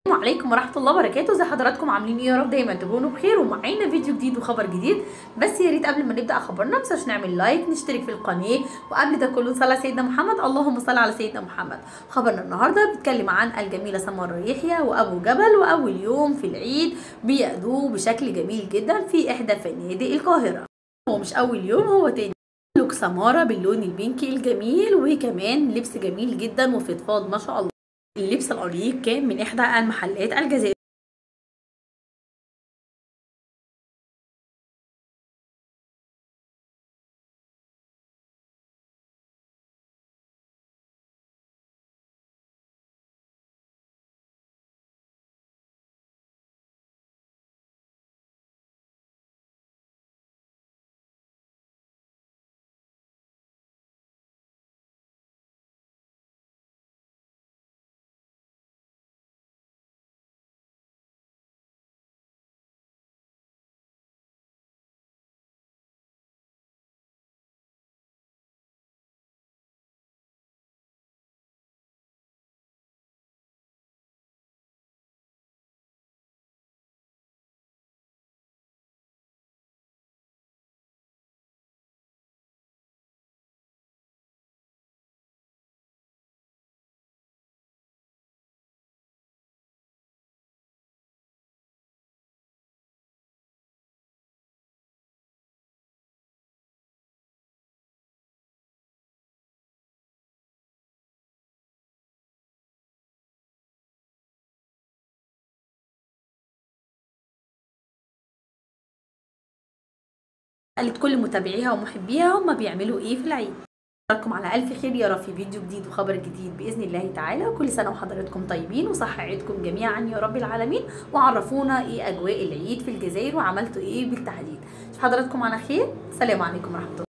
السلام عليكم ورحمه الله وبركاته ازي حضراتكم عاملين ايه يا رب دايما تكونوا بخير ومعانا فيديو جديد وخبر جديد بس يا ريت قبل ما نبدا خبرنا ما تنساش نعمل لايك نشترك في القناه وقبل ده كله نصلي على سيدنا محمد اللهم صل على سيدنا محمد خبرنا النهارده بيتكلم عن الجميله سمر يحيى وابو جبل واول يوم في العيد بيأدوه بشكل جميل جدا في احدى فنادق القاهره هو مش اول يوم هو تاني لوك سمارة باللون البينكي الجميل وكمان لبس جميل جدا وفضفاض ما شاء الله اللبس الأنيق كان من إحدى المحلات الجزائرية قالت كل متابعيها ومحبيها هما بيعملوا ايه في العيد أشوفكم على ألف خير يا رب في فيديو جديد وخبر جديد بإذن الله تعالى كل سنة وحضراتكم طيبين وصح عيدكم جميعا يا رب العالمين وعرفونا إيه أجواء العيد في الجزائر وعملتوا إيه بالتحديد حضراتكم على خير سلام عليكم ورحمة الله